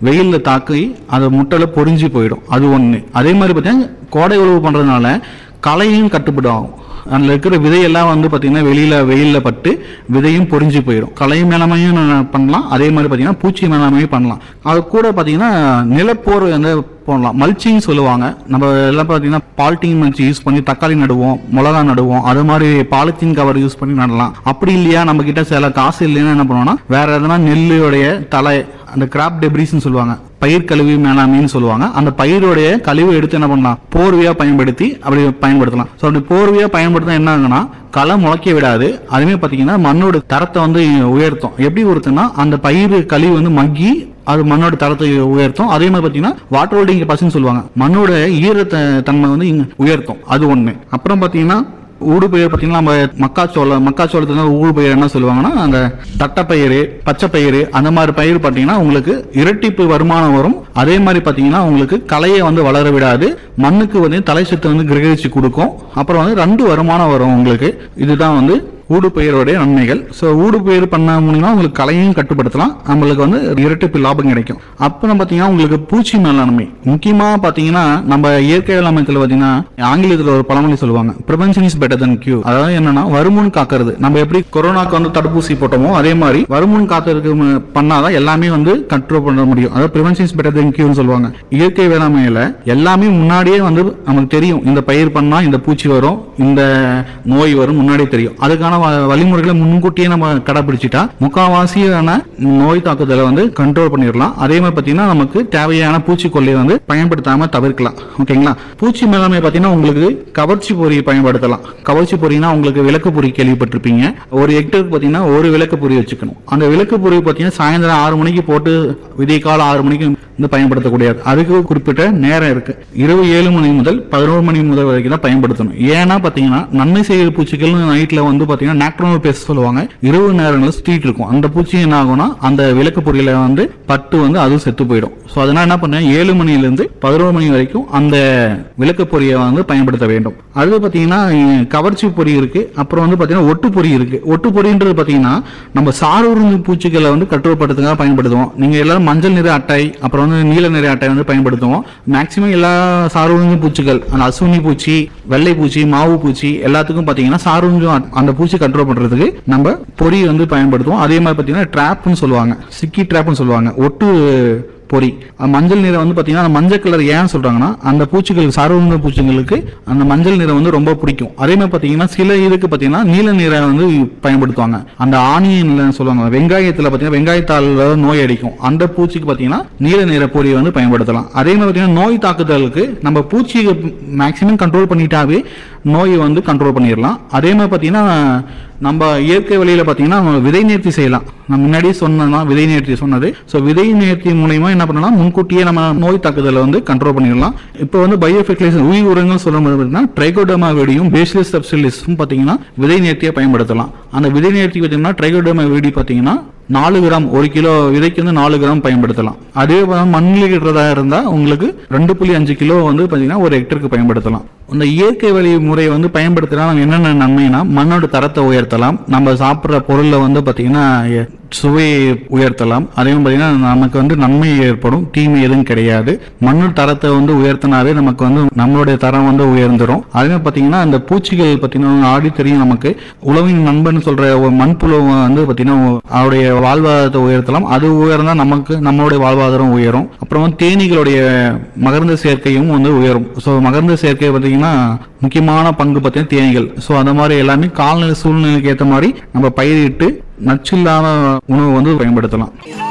வெயில்ல தாக்கி அது முட்டையில பொரிஞ்சு போயிடும் அது ஒண்ணு அதே மாதிரி பார்த்தீங்கன்னா கோடை உழவு பண்றதுனால களையும் கட்டுப்படும் ஆகும் அதில் இருக்கிற விதையெல்லாம் வந்து பார்த்தீங்கன்னா வெளியில வெயில்ல பட்டு விதையும் பொரிஞ்சு போயிடும் களை மேலாமையும் நான் பண்ணலாம் அதே மாதிரி பார்த்தீங்கன்னா பூச்சி மேலாமையும் பண்ணலாம் அது கூட பார்த்தீங்கன்னா நிலப்போர் வந்து போடலாம் மல்ச்சிங் சொல்லுவாங்க நம்ம எல்லாம் பார்த்தீங்கன்னா பாலித்தீன் மல்ச்சி யூஸ் பண்ணி தக்காளி நடுவோம் மிளகா நடுவோம் அது மாதிரி பாலித்தீன் கவர் யூஸ் பண்ணி நடலாம் அப்படி இல்லையா நம்ம கிட்ட சில காசு இல்லைன்னா என்ன பண்ணுவோம்னா வேற எதனா நெல்லுடைய தலை அந்த கிராப் டெப்ரிஸ்னு சொல்லுவாங்க பயிர் கழிவு மேலாண்மைன்னு சொல்லுவாங்க அந்த பயிரோடைய கழிவு எடுத்து என்ன பண்ணலாம் போர்வையா பயன்படுத்தி அப்படி பயன்படுத்தலாம் ஸோ அப்படி போர்வையா பயன்படுத்தினா என்ன ஆகுனா களை முளைக்க விடாது அதுவே பார்த்தீங்கன்னா மண்ணோட தரத்தை வந்து உயர்த்தும் எப்படி உயர்த்தும்னா அந்த பயிர் கழிவு வந்து மக்கி அது மண்ணோட தரத்தை உயர்த்தும் அதே மாதிரி பார்த்தீங்கன்னா வாட்டர் ஹோல்டிங் கெப்பாசிட்டின்னு சொல்லுவாங்க மண்ணோட ஈரத்த தன்மை வந்து இங்க உயர்த்தும் அது ஒன்று அப்புறம் பார்த்தீங்கன்னா ஊடு பயிர் பார்த்தீங்கன்னா நம்ம மக்காச்சோளம் மக்காச்சோளத்துல ஊடு பயிர் என்ன சொல்லுவாங்கன்னா அந்த தட்டைப்பயிறு பச்சை பயிறு அந்த மாதிரி பயிர் பார்த்தீங்கன்னா உங்களுக்கு இரட்டிப்பு வருமானம் வரும் அதே மாதிரி பார்த்தீங்கன்னா உங்களுக்கு களையை வந்து வளர விடாது மண்ணுக்கு வந்து தலை சத்து வந்து கிரகிச்சு கொடுக்கும் அப்புறம் வந்து ரெண்டு வருமானம் வரும் உங்களுக்கு இதுதான் வந்து ஊடு பயிரோடைய நன்மைகள் ஸோ ஊடு பயிர் பண்ண மூலியமா உங்களுக்கு கலையும் கட்டுப்படுத்தலாம் நம்மளுக்கு வந்து இரட்டிப்பு லாபம் கிடைக்கும் அப்புறம் பார்த்தீங்கன்னா உங்களுக்கு பூச்சி மேலாண்மை முக்கியமாக பார்த்தீங்கன்னா நம்ம இயற்கை வேளாண்மைத்தில் பார்த்தீங்கன்னா ஆங்கிலத்தில் ஒரு பழமொழி சொல்லுவாங்க prevention is better than cure அதாவது என்னன்னா வருமுன் காக்கிறது நம்ம எப்படி கொரோனாக்கு வந்து தடுப்பூசி போட்டோமோ அதே மாதிரி வருமுன் காக்கிறதுக்கு ம- பண்ணாதான் எல்லாமே வந்து கண்ட்ரோல் பண்ண முடியும் அதாவது ப்ரிவென்ஷன் இஸ் பெட்டர் தன் கியூன்னு சொல்லுவாங்க இயற்கை வேளாண்மையில எல்லாமே முன்னாடியே வந்து நமக்கு தெரியும் இந்த பயிர் பண்ணா இந்த பூச்சி வரும் இந்த நோய் வரும் முன்னாடியே தெரியும் அதுக்கான வ- வழிமுறைகளை முன்கூட்டியே நம்ம கடைபிடிச்சிட்டா முக்காவாசியான நோய் தாக்குதலை வந்து கண்ட்ரோல் பண்ணிடலாம் அதே மாதிரி பார்த்தீங்கன்னா நமக்கு தேவையான பூச்சிக்கொல்லியை வந்து பயன்படுத்தாம தவிர்க்கலாம் ஓகேங்களா பூச்சி மேலாண்மை பார்த்தீங்கன்னா உங்களுக்கு கவர்ச்சி பொறி பயன்படுத்தலாம் கவர்ச்சி பொறினா உங்களுக்கு விளக்கு பொறி கேள்விப்பட்டிருப்பீங்க ஒரு ஹெக்டருக்கு பார்த்தீங்கன்னா ஒரு விளக்கு பொறி வச்சுக்கணும் அந்த விளக்கு பொறி பார்த்தீங்கன்னா சாயந்தரம் ஆறு மணிக்கு போட்டு விடிய காலம் ஆறு மணிக்கு வந்து பயன்படுத்தக்கூடியது அதுக்கு குறிப்பிட்ட நேரம் இருக்கு இரவு ஏழு மணி முதல் பதினோரு மணி முதல் வரைக்கும் தான் பயன்படுத்தணும் ஏன்னா பார்த்தீங்கன்னா நன்மை செய்கிற பூச்சிகள் நைட்ல வந்து பார்த்தீங்கன்னா நாக்ட்ரோனல் பேஸ்ட் சொல்லுவாங்க இரவு நேரங்களில் சுத்திட்டு இருக்கும் அந்த பூச்சி என்ன ஆகும்னா அந்த விளக்கு பொறியில வந்து பட்டு வந்து அதுவும் செத்து போயிடும் ஸோ அதனால என்ன பண்ணேன் ஏழு மணிலிருந்து பதினோரு மணி வரைக்கும் அந்த விளக்கு பொறியை வந்து பயன்படுத்த வேண்டும் அது பார்த்தீங்கன்னா இ- கவர்ச்சி பொறி இருக்கு அப்புறம் வந்து பார்த்தீங்கன்னா ஒட்டு பொறி இருக்கு ஒட்டு பொறின்றது பார்த்தீங்கன்னா நம்ம சார் உறிஞ்சு பூச்சிகளை வந்து கட்டுப்படுத்துக்காக பயன்படுத்துவோம் நீங்க எல்லாரும் மஞ்சள் நிற அட்டை அப்புறம் வந்து நீல நிற அட்டை வந்து பயன்படுத்துவோம் மேக்சிமம் எல்லா சார் உறிஞ்சு பூச்சிகள் அந்த அசுனி பூச்சி வெள்ளை பூச்சி மாவு பூச்சி எல்லாத்துக்கும் பார்த்தீங்கன்னா சார் உறிஞ்சும் அ- அந்த பூச்சி கண்ட்ரோல் பண்றதுக்கு நம்ம பொறி வந்து பயன்படுத்துவோம் அதே மாதிரி பார்த்தீங்கன்னா ட்ராப்னு சொல்லுவாங்க சிக்கி ட்ராப்னு சொல்லுவாங்க ஒட்டு பொறி அந்த மஞ்சள் நிறம் வந்து பார்த்தீங்கன்னா அந்த மஞ்சள் கலர் ஏன் சொல்றாங்கன்னா அந்த பூச்சிகள் சார்ந்த பூச்சிகளுக்கு அந்த மஞ்சள் நிறம் வந்து ரொம்ப பிடிக்கும் அதே மாதிரி பார்த்தீங்கன்னா சில இதுக்கு பார்த்தீங்கன்னா நீல நிறம் வந்து பயன்படுத்துவாங்க அந்த ஆனியன்ல சொல்லுவாங்க வெங்காயத்தில் பார்த்தீங்கன்னா வெங்காயத்தால நோய் அடிக்கும் அந்த பூச்சிக்கு பார்த்தீங்கன்னா நீல நிற பொறியை வந்து பயன்படுத்தலாம் அதே மாதிரி பார்த்தீங்கன்னா நோய் தாக்குதலுக்கு நம்ம பூச்சியை மேக்சிமம் கண்ட்ரோல் பண்ணிட்டாவே நோயை வந்து கண்ட்ரோல் பண்ணிடலாம் அதே மாதிரி பார்த்தீங்கன்னா நம்ம இயற்கை வழியில பார்த்தீங்கன்னா நம்ம விதை நேர்த்தி செய்யலாம் நான் முன்னாடியே சொன்னேன்னா விதை நேர்த்தி சொன்னது ஸோ விதை நேர்த்தி மூலயமா என்ன பண்ணலாம் முன்கூட்டியே நம்ம நோய் தாக்குதலை வந்து கண்ட்ரோல் பண்ணிடலாம் இப்போ வந்து பயோ ஃபெர்டிலைசர் உயிர் உரங்கள் சொல்லும்போது பார்த்தீங்கன்னா ட்ரைகோடமா வெடியும் பேசிலஸ் சப்சிலிஸும் பார்த்தீங்கன்னா விதை நேர்த்தியை பயன்படுத்தலாம் அந்த விதை நேர்த்தி பார்த்தீங்கன்னா ட்ரைகோடமா வெடி பார்த்தீங்கன்னா நாலு கிராம் ஒரு கிலோ விதைக்கு வந்து நாலு கிராம் பயன்படுத்தலாம் அதே போல மண்ணில் இடுறதா இருந்தா உங்களுக்கு ரெண்டு புள்ளி அஞ்சு கிலோ வந்து பாத்தீங்கன்னா ஒரு ஹெக்டருக்கு பயன்படுத்தலாம் இந்த இயற்கை வழி முறையை வந்து பயன்படுத்தினா நம்ம என்னென்ன நன்மைனா மண்ணோட தரத்தை உயர்த்தலாம் நம்ம சாப்பிட்ற பொருள்ல வந்து பாத்தீங்கன்னா எ- சுவையை உயர்த்தலாம் அதே மாதிரி பாத்தீங்கன்னா நமக்கு வந்து நன்மை ஏற்படும் தீமை எதுவும் கிடையாது மண்ணோட தரத்தை வந்து உயர்த்தினாவே நமக்கு வந்து நம்மளுடைய தரம் வந்து உயர்ந்துரும் அதே மாதிரி பாத்தீங்கன்னா அந்த பூச்சிகள் பாத்தீங்கன்னா ஆடி தெரியும் நமக்கு உழவின் நண்பன் சொல்ற ஒரு மண்புழு வந்து பாத்தீங்கன்னா அவருடைய வாழ்வாதாரத்தை உயர்த்தலாம் அது உயர்ந்தா நமக்கு நம்மளுடைய வாழ்வாதாரம் உயரும் அப்புறம் வந்து தேனீகளுடைய மகர்ந்த சேர்க்கையும் வந்து உயரும் ஸோ மகர்ந்த சேர்க்கை பார்த்தீங்கன்னா முக்கியமான பங்கு பார்த்தீங்கன்னா தேனீகள் ஸோ அந்த மாதிரி எல்லாமே காலநிலை சூழ்நிலைக்கு ஏற்ற மாதிரி நம்ம பயிரிட்டு நச்சில்லாத உணவு வந்து பயன்படுத்தலாம்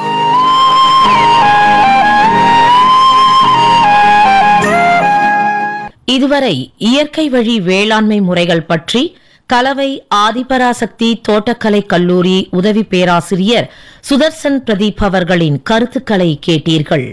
இதுவரை இயற்கை வழி வேளாண்மை முறைகள் பற்றி கலவை ஆதிபராசக்தி தோட்டக்கலை கல்லூரி உதவி பேராசிரியர் சுதர்சன் பிரதீப் அவர்களின் கருத்துக்களை கேட்டீர்கள்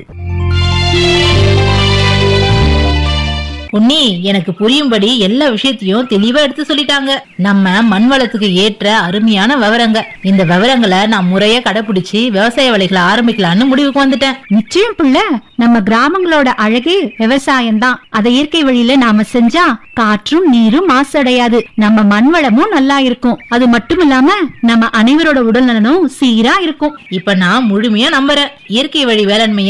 உன்னி எனக்கு புரியும்படி எல்லா விஷயத்தையும் தெளிவா எடுத்து சொல்லிட்டாங்க நம்ம மண் வளத்துக்கு ஏற்ற அருமையான விவரங்க இந்த விவரங்களை நான் முறையா கடைபிடிச்சு விவசாய வேலைகளை ஆரம்பிக்கலாம்னு முடிவுக்கு வந்துட்டேன் நிச்சயம் புள்ள நம்ம கிராமங்களோட அழகே விவசாயம் தான் அதை இயற்கை வழியில நாம செஞ்சா காற்றும் நீரும் மாசடையாது நம்ம மண் வளமும் நல்லா இருக்கும் அது மட்டும் இல்லாம நம்ம அனைவரோட உடல் நலனும் சீரா இருக்கும் இப்ப நான் முழுமையா நம்புறேன் இயற்கை வழி வேளாண்மையை